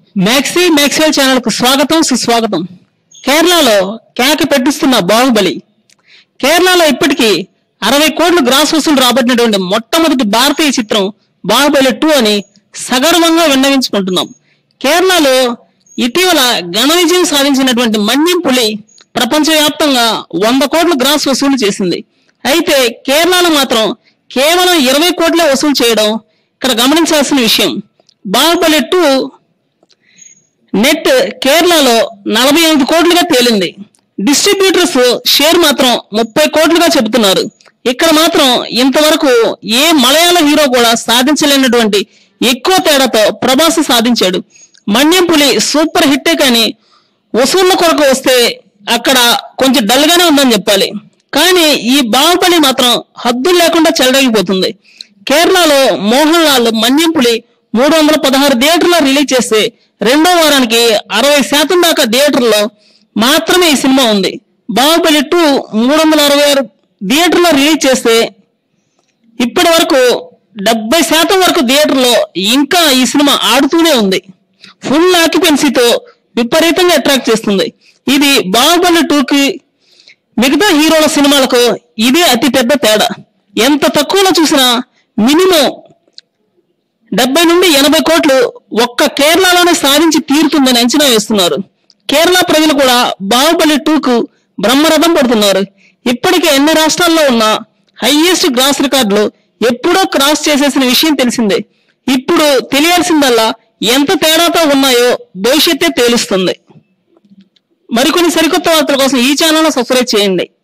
maxi Maxwell channel కు స్వాగతం సుస్వాగతం కేరళలో కేక పెట్టిస్తున్న బాహుబలి కేరళలో ఇప్పటికీ అరవై కోట్ల గ్రాస్ వసూలు రాబట్టినటువంటి మొట్టమొదటి భారతీయ చిత్రం బాహుబలి టూ అని సగర్వంగా విన్నవించుకుంటున్నాం కేరళలో ఇటీవల ఘన విజయం సాధించినటువంటి మన్యం పులి ప్రపంచవ్యాప్తంగా వంద కోట్ల గ్రాస్ వసూలు చేసింది అయితే కేరళలో మాత్రం కేవలం ఇరవై కోట్లే వసూలు చేయడం ఇక్కడ గమనించాల్సిన విషయం బాహుబలి టూ నెట్ కేరళలో నలభై ఎనిమిది కోట్లుగా తేలింది డిస్ట్రిబ్యూటర్స్ షేర్ మాత్రం ముప్పై కోట్లుగా చెబుతున్నారు ఇక్కడ మాత్రం ఇంతవరకు ఏ మలయాళ హీరో కూడా సాధించలేనటువంటి ఎక్కువ తేడాతో ప్రభాస్ సాధించాడు మన్యం పులి సూపర్ హిట్టే కానీ వసూళ్ల కొరకు వస్తే అక్కడ కొంచెం డల్ గానే ఉందని చెప్పాలి కానీ ఈ బాహుబలి మాత్రం హద్దులు లేకుండా చెలరేగిపోతుంది కేరళలో మోహన్ లాల్ మన్యం పులి మూడు వందల పదహారు థియేటర్లో రిలీజ్ చేస్తే రెండో వారానికి అరవై శాతం దాకా థియేటర్లో మాత్రమే ఈ సినిమా ఉంది బాహుబలి టూ మూడు వందల అరవై ఆరు థియేటర్లో రిలీజ్ చేస్తే ఇప్పటి వరకు డెబ్బై శాతం వరకు థియేటర్లో ఇంకా ఈ సినిమా ఆడుతూనే ఉంది ఫుల్ ఆక్యుపెన్సీతో విపరీతంగా అట్రాక్ట్ చేస్తుంది ఇది బాహుబలి టూకి మిగతా హీరోల సినిమాలకు ఇదే అతి పెద్ద తేడా ఎంత తక్కువలో చూసినా మినిమం డెబ్బై నుండి ఎనభై కోట్లు ఒక్క కేరళలోనే సాధించి తీరుతుందని అంచనా వేస్తున్నారు కేరళ ప్రజలు కూడా బాహుబలి టూకు బ్రహ్మరథం పడుతున్నారు ఇప్పటికే ఎన్ని రాష్ట్రాల్లో ఉన్న హైయెస్ట్ గ్రాస్ రికార్డులు ఎప్పుడో క్రాస్ చేసేసిన విషయం తెలిసిందే ఇప్పుడు తెలియాల్సిందల్లా ఎంత తేడాతో ఉన్నాయో భవిష్యత్తే తేలుస్తుంది మరికొన్ని సరికొత్త వార్తల కోసం ఈ ఛానల్ సబ్స్క్రైబ్ చేయండి